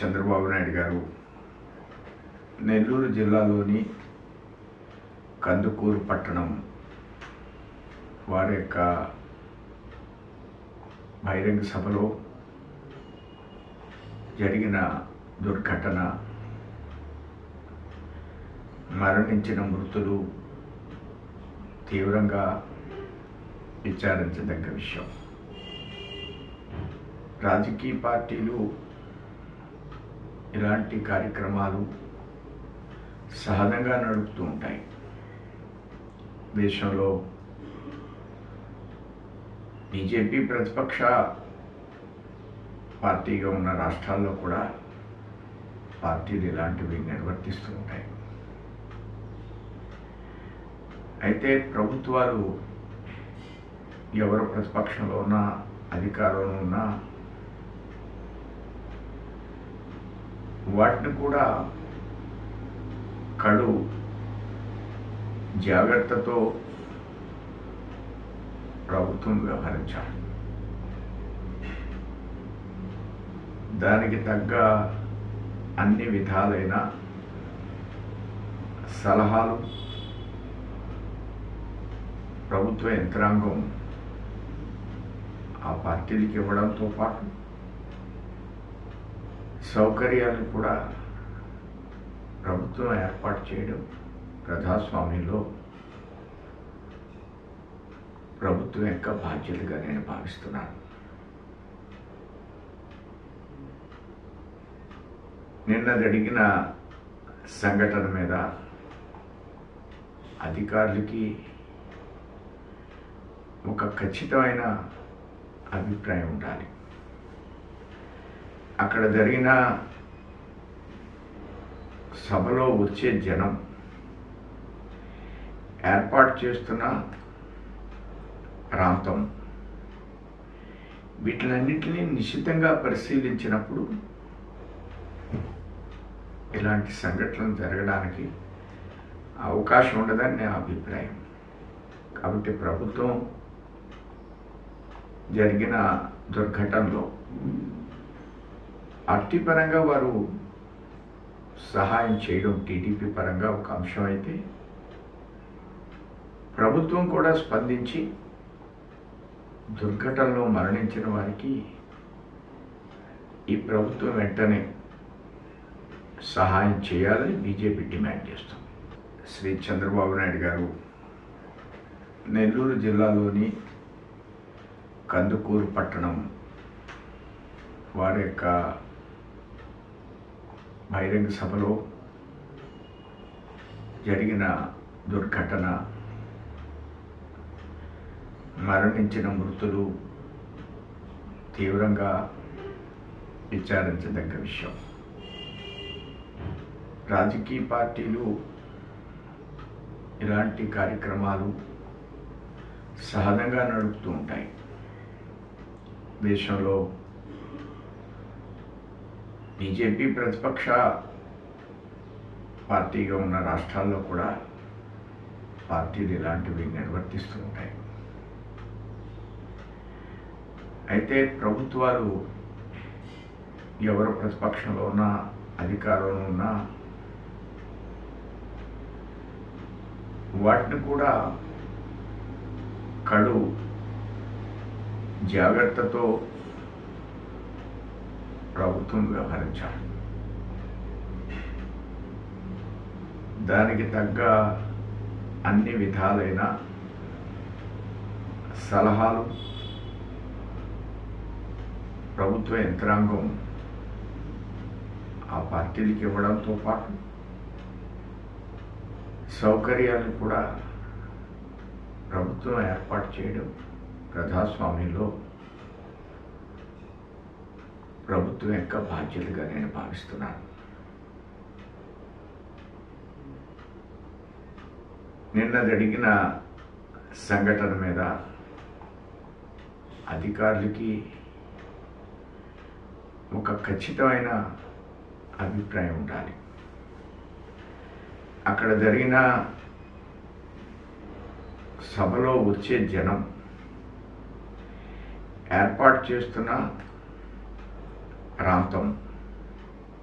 చంద్రబాబు నాయుడు గారు నెల్లూరు జిల్లాలోని కందుకూరు పట్టణం వారి యొక్క బహిరంగ సభలో జరిగిన దుర్ఘటన మరణించిన మృతులు తీవ్రంగా విచారించదగ్గ విషయం రాజకీయ పార్టీలు ఇలాంటి కార్యక్రమాలు సహజంగా నడుపుతూ ఉంటాయి దేశంలో బీజేపీ ప్రతిపక్ష పార్టీగా ఉన్న రాష్ట్రాల్లో కూడా పార్టీలు ఇలాంటివి నిర్వర్తిస్తూ ఉంటాయి అయితే ప్రభుత్వాలు ఎవరు ప్రతిపక్షంలో ఉన్నా అధికారంలో ఉన్నా వాటిని కూడా కడు జాగ్రత్తతో ప్రభుత్వం వ్యవహరించాలి దానికి తగ్గ అన్ని విధాలైన సలహాలు ప్రభుత్వ యంత్రాంగం ఆ పార్టీలకు ఇవ్వడంతో పాటు సౌకర్యాలను కూడా ప్రభుత్వం ఏర్పాటు చేయడం ప్రజాస్వామ్యంలో ప్రభుత్వం యొక్క బాధ్యతగా నేను భావిస్తున్నాను నిన్న జరిగిన సంఘటన మీద అధికారులకి ఒక ఖచ్చితమైన అభిప్రాయం ఉండాలి అక్కడ జరిగిన సభలో వచ్చే జనం ఏర్పాటు చేస్తున్న ప్రాంతం వీటిలన్నింటినీ నిశ్చితంగా పరిశీలించినప్పుడు ఇలాంటి సంఘటనలు జరగడానికి అవకాశం ఉండదని నా అభిప్రాయం కాబట్టి ప్రభుత్వం జరిగిన దుర్ఘటనలో పార్టీ పరంగా వారు సహాయం చేయడం టీడీపీ పరంగా ఒక అంశం అయితే ప్రభుత్వం కూడా స్పందించి దుర్ఘటనలో మరణించిన వారికి ఈ ప్రభుత్వం వెంటనే సహాయం చేయాలని బీజేపీ డిమాండ్ చేస్తుంది శ్రీ చంద్రబాబు నాయుడు గారు నెల్లూరు జిల్లాలోని కందుకూరు పట్టణం వారి యొక్క బహిరంగ సభలో జరిగిన దుర్ఘటన మరణించిన మృతులు తీవ్రంగా విచారించదగ్గ విషయం రాజకీయ పార్టీలు ఇలాంటి కార్యక్రమాలు సహజంగా నడుపుతూ ఉంటాయి దేశంలో బీజేపీ ప్రతిపక్ష పార్టీగా ఉన్న రాష్ట్రాల్లో కూడా పార్టీలు ఇలాంటివి నిర్వర్తిస్తూ ఉంటాయి అయితే ప్రభుత్వాలు ఎవరు ప్రతిపక్షంలో ఉన్నా అధికారంలో ఉన్నా వాటిని కూడా కడు జాగ్రత్తతో ప్రభుత్వం వ్యవహరించాలి దానికి తగ్గ అన్ని విధాలైన సలహాలు ప్రభుత్వ యంత్రాంగం ఆ పార్టీలకు ఇవ్వడంతో పాటు సౌకర్యాలను కూడా ప్రభుత్వం ఏర్పాటు చేయడం ప్రజాస్వామ్యంలో ప్రభుత్వం యొక్క బాధ్యతగా నేను భావిస్తున్నాను నిన్న జరిగిన సంఘటన మీద అధికారులకి ఒక ఖచ్చితమైన అభిప్రాయం ఉండాలి అక్కడ జరిగిన సభలో వచ్చే జనం ఏర్పాటు చేస్తున్న ప్రాంతం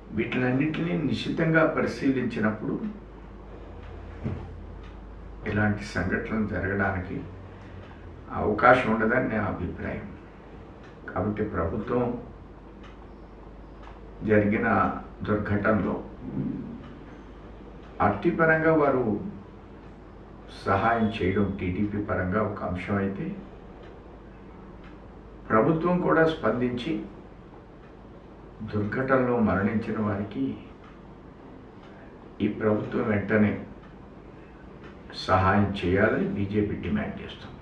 వీటిలన్నిటినీ నిశ్చితంగా పరిశీలించినప్పుడు ఇలాంటి సంఘటనలు జరగడానికి అవకాశం ఉండదని నా అభిప్రాయం కాబట్టి ప్రభుత్వం జరిగిన దుర్ఘటనలో పార్టీ పరంగా వారు సహాయం చేయడం టీడీపీ పరంగా ఒక అంశం అయితే ప్రభుత్వం కూడా స్పందించి దుర్ఘటనలో మరణించిన వారికి ఈ ప్రభుత్వం వెంటనే సహాయం చేయాలని బీజేపీ డిమాండ్ చేస్తుంది